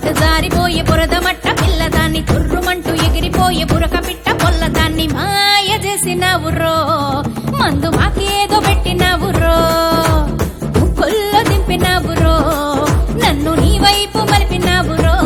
సర్రమంటు జారిపోయే బురదమట్ట పిల్లదాన్ని తుర్రుమంటూ ఎగిరిపోయే బురక పిట్ట పొల్లదాన్ని మాయ చేసినవురో మందు మాకేదో పెట్టినవురో ముక్కుల్లో దింపినవురో నన్ను నీ వైపు మలిపినవురో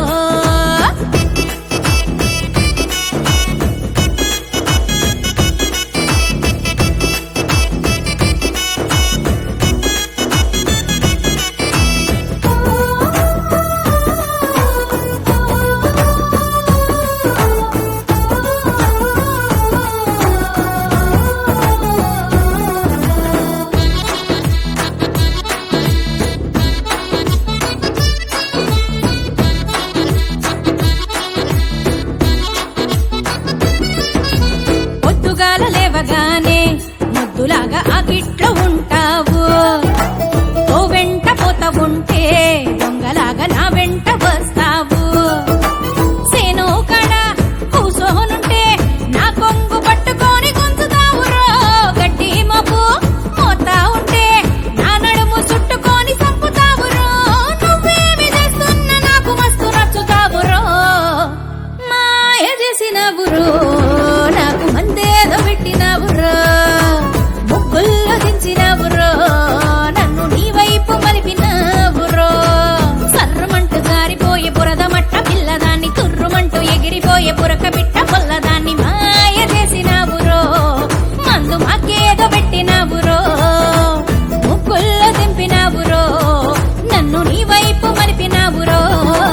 పొద్దుగాల లేవగానే ముద్దులాగా ఆ గిట్లో ఉంటావు ఓ వెంట పోత ఉంటే దొంగలాగా నా వెంట వస్తావు సేను కడ కూసోనుంటే నా కొంగు పట్టుకొని గుంజుతావురో గడ్డి మబ్బు మోతా ఉంటే నా నడుము చుట్టుకొని చంపుతావురో నువ్వేమి చేస్తున్నా నాకు మస్తు నచ్చుతావురో మాయ చేసినవురో నాకు మందేదో పెట్టినవురో ముగ్గుల్లో దించినవురో నన్ను నీ వైపు మలిపినవురో సర్రమంటూ జారిపోయే బురద మట్ట పిల్లదాన్ని తుర్రుమంటూ ఎగిరిపోయే బురక బిట్ట పొల్లదాన్ని మాయ చేసినవురో మందు మాకేదో పెట్టినవురో ముగ్గుల్లో దింపినవురో నన్ను నీ వైపు మలిపినవురో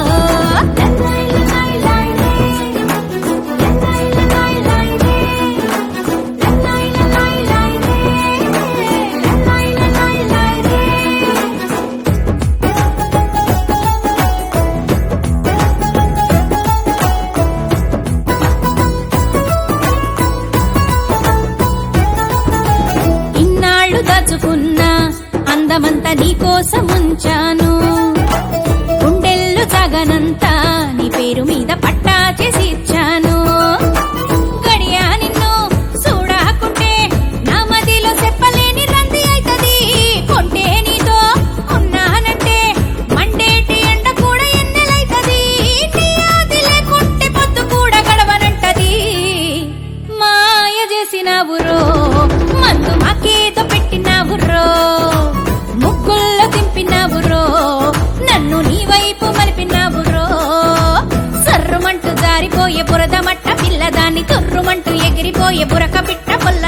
ఇన్నాళ్ళు దాచుకున్నా అందమంతా నీకోసం ఉంచాను గుండెల్లో సగనంతా నీ పేరు మీద పట్టా చేసి ఇచ్చాను గడియా నిన్ను చూడకుంటే నా మదిలో చెప్పలేని రంది అయితది కొంటే నీతో ఉన్నానంటే మండేటి ఎండ కూడా ఎన్నెలైతది నీ ఆది లేకుంటే పొద్దు కూడా గడవనంటది మాయ చేసినవురో మందు మాకేదో పెట్టినవురో ముగ్గుల్లో దింపినవురో నన్ను నీ వైపు మలిపినవురో సర్రుమంటూ జారిపోయే బురద మట్ట పిల్లదాన్ని తుర్రుమంటూ ఎగిరిపోయే బురక పిట్ట పొల్ల